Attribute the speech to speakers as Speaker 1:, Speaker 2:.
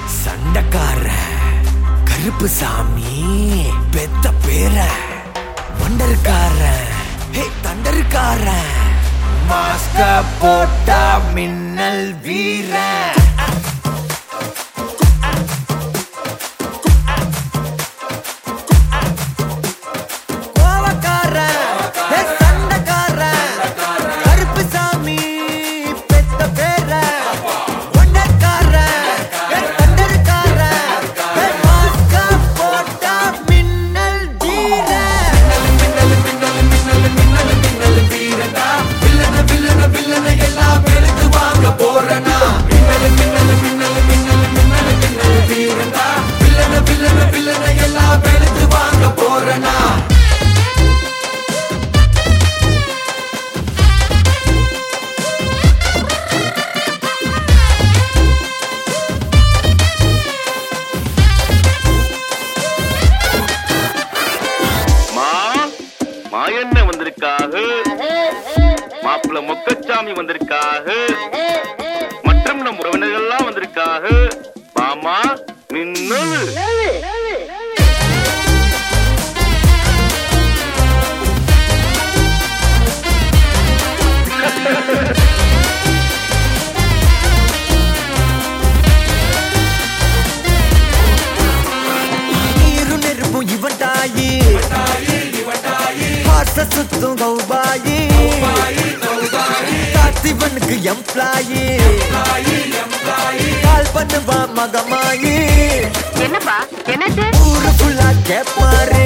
Speaker 1: சண்டக்கார கருப்பு சாமி பெத்த பேர வண்டருக்கார ஹே தண்டருக்கார மாஸ்க போட்டா மின்னல் வீரன் கோவக்காரன், ஹே சண்டைக்காரன், கருப்பு சாமி பெத்த பேரன். ஒண்டக்காரன், ஹே தண்டருக்காரன், ஹே மாஸ்க போட்டா மின்னல் வீரன்.
Speaker 2: மா மாயண்ண வந்திருக்காக மாப்பிள்ள மொக்கச்சாமி வந்திருக்காக மற்றும் நம் உறவினர்கள்லாம் வந்திருக்காக மாமா மின்னல்
Speaker 1: நீரும் நெருப்பும் இவன் தாயி பாச சுத்தும் கௌபாயி காத்திவனுக்கு எம்ப்ளாயி கால் பண்ணுவா மகமாயி
Speaker 3: என்னப்பா என்னது
Speaker 1: ஊரு ஃபுல்லா கேப்பாரு